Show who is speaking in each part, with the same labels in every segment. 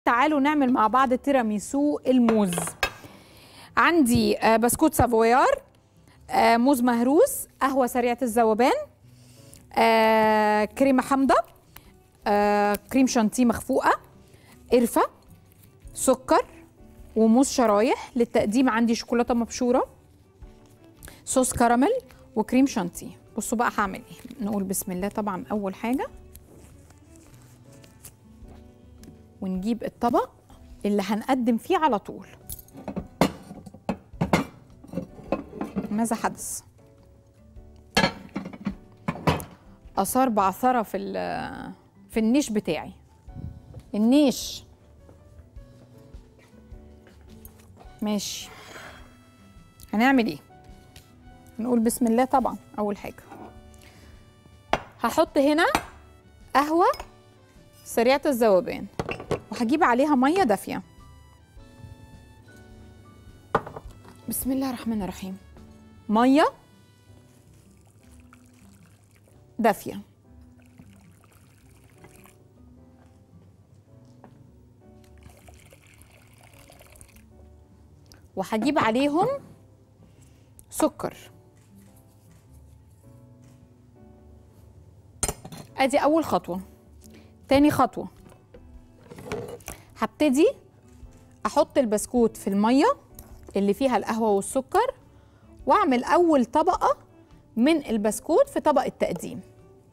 Speaker 1: تعالوا نعمل مع بعض تيراميسو الموز عندي آه، بسكوت سافويار آه، موز مهروس قهوه سريعه الذوبان آه، كريمه حامضه آه، كريم شانتيه مخفوقه قرفه سكر وموز شرايح للتقديم عندي شوكولاته مبشوره صوص كراميل وكريم شانتيه بصوا بقى هعمل ايه نقول بسم الله طبعا اول حاجه ونجيب الطبق اللي هنقدم فيه على طول ماذا حدث اثار بعثره في ال- في النيش بتاعي النيش ماشي هنعمل ايه نقول بسم الله طبعا اول حاجه هحط هنا قهوه سريعه الذوبان وهجيب عليها ميه دافيه بسم الله الرحمن الرحيم ميه دافيه وهجيب عليهم سكر ادي اول خطوه تاني خطوه هبتدي احط البسكوت في الميه اللي فيها القهوه والسكر واعمل اول طبقه من البسكوت في طبق التقديم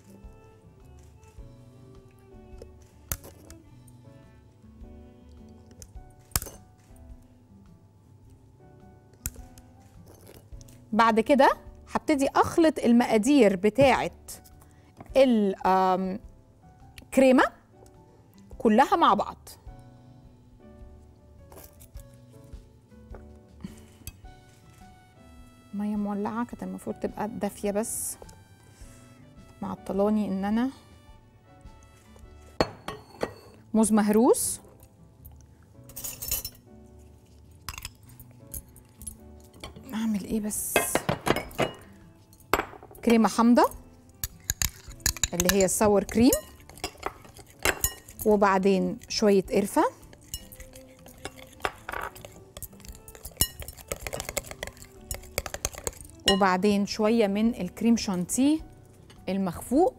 Speaker 1: بعد كده هبتدي اخلط المقادير بتاعه الكريمه كلها مع بعض ميه مولعه كانت المفروض تبقى دافيه بس معطلاني ان انا موز مهروس اعمل ايه بس كريمه حامضه اللي هي الساور كريم وبعدين شويه قرفه وبعدين شويه من الكريم شانتيه المخفوق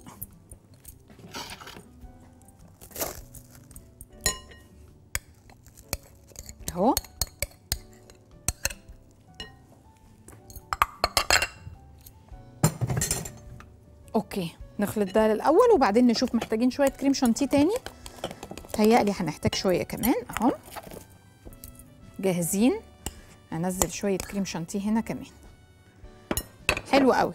Speaker 1: اهو اوكي نخلط ده الاول وبعدين نشوف محتاجين شويه كريم شانتيه تاني تهيألي هنحتاج شويه كمان اهو جاهزين انزل شويه كريم شانتيه هنا كمان حلو قوي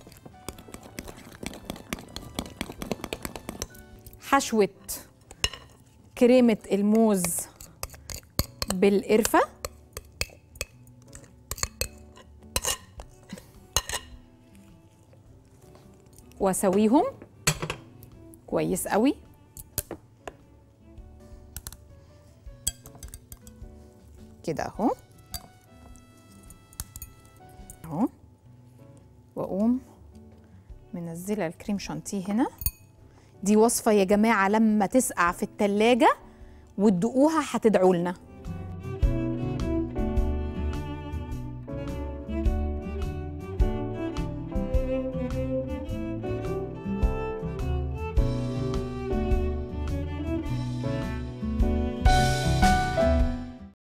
Speaker 1: حشوه كريمه الموز بالقرفه واسويهم كويس قوي كده اهو اهو واقوم منزله الكريم شانتيه هنا دي وصفه يا جماعه لما تسقع في التلاجة وتدوقوها هتدعوا لنا